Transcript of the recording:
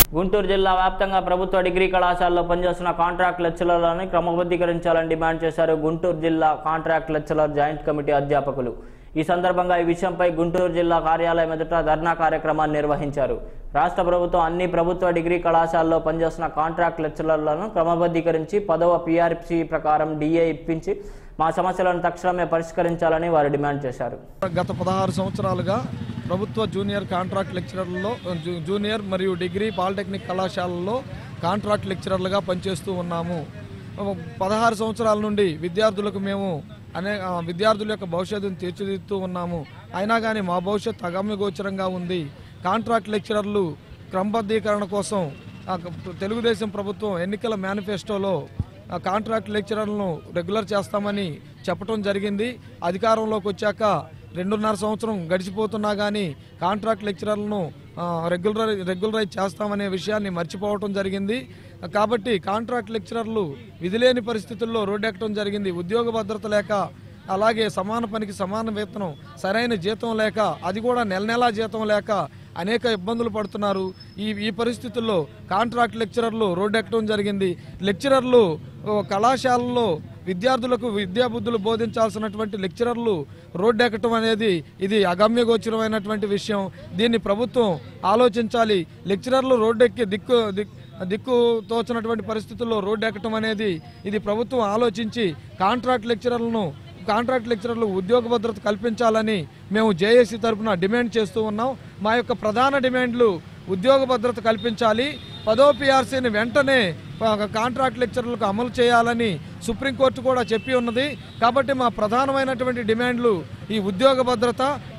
గుంటూరు జిల్లా వ్యాప్తంగా ప్రభుత్వ డిగ్రీ కళాశాలలో పనిచేస్తున్న కాంట్రాక్ట్ లెక్చరర్లను క్రమబద్ధీకరించాలని డిమాండ్ చేశారు గుంటూరు జిల్లా కాంట్రాక్ట్ లెక్చరర్ జాయింట్ కమిటీ అధ్యాపకులు ఈ సందర్భంగా ఈ విషయంపై గుంటూరు జిల్లా కార్యాలయం ఎదుట ధర్నా కార్యక్రమాన్ని నిర్వహించారు రాష్ట్ర ప్రభుత్వం అన్ని ప్రభుత్వ డిగ్రీ కళాశాలలో పనిచేస్తున్న కాంట్రాక్ట్ లెక్చరర్లను క్రమబద్ధీకరించి పదవ పిఆర్సి ప్రకారం డిఏ ఇప్పించి మా సమస్యలను తక్షణమే పరిష్కరించాలని వారు డిమాండ్ చేశారు గత పదహారు సంవత్సరాలుగా ప్రభుత్వ జూనియర్ కాంట్రాక్ట్ లెక్చరర్లలో జూ- జూనియర్ మరియు డిగ్రీ పాలిటెక్నిక్ కళాశాలల్లో కాంట్రాక్ట్ లెక్చరర్లుగా పనిచేస్తూ ఉన్నాము పదహారు సంవత్సరాల నుండి విద్యార్థులకు మేము అనే ఆ, విద్యార్థుల యొక్క భవిష్యత్తును తీర్చిదిద్దుతూ ఉన్నాము అయినా కానీ మా భవిష్యత్తు అగమ్యగోచరంగా ఉంది కాంట్రాక్ట్ లెక్చరర్లు క్రమబద్ధీకరణ కోసం ఆ, తెలుగుదేశం ప్రభుత్వం ఎన్నికల మేనిఫెస్టోలో ఆ కాంట్రాక్ట్ లెక్చరర్లను రెగ్యులర్ చేస్తామని చెప్పడం జరిగింది అధికారంలోకి వచ్చాక రెండున్నర సంవత్సరం గడిచిపోతున్నా కానీ కాంట్రాక్ట్ లెక్చరర్లను ఆ, రెగ్యులర్ రెగ్యులరైజ్ చేస్తామనే విషయాన్ని మర్చిపోవటం జరిగింది కాబట్టి కాంట్రాక్ట్ లెక్చరర్లు విధిలేని పరిస్థితుల్లో రోడ్డెక్కడం జరిగింది ఉద్యోగ భద్రత లేక అలాగే సమాన పనికి సమాన వేతనం సరైన జీతం లేక అది కూడా నెల నెలా జీతం లేక అనేక ఇబ్బందులు పడుతున్నారు ఈ ఈ పరిస్థితుల్లో కాంట్రాక్ట్ లెక్చరర్లు రోడ్డెక్కడం జరిగింది లెక్చరర్లు ఓ, కళాశాలల్లో విద్యార్థులకు విద్యాబుద్ధులు బోధించాల్సినటువంటి లెక్చరర్లు రోడ్డెక్కటం అనేది ఇది అగమ్యగోచరమైనటువంటి విషయం దీన్ని ప్రభుత్వం ఆలోచించాలి లెక్చరర్లు రోడ్డెక్కి దిక్కు దిక్ దిక్కు తోచినటువంటి పరిస్థితుల్లో రోడ్డు ఎక్కటం అనేది ఇది ప్రభుత్వం ఆలోచించి కాంట్రాక్ట్ లెక్చరర్లను కాంట్రాక్ట్ లెక్చరర్లు ఉద్యోగ భద్రత కల్పించాలని మేము జేఏసీ తరఫున డిమాండ్ చేస్తూ ఉన్నాం మా యొక్క ప్రధాన డిమాండ్లు ఉద్యోగ భద్రత కల్పించాలి పదో పిఆర్సీని వెంటనే ఆ, కాంట్రాక్ట్ లెక్చరర్లకు అమలు చేయాలని సుప్రీంకోర్టు కూడా చెప్పి ఉన్నది కాబట్టి మా ప్రధానమైనటువంటి డిమాండ్లు ఈ ఉద్యోగ భద్రత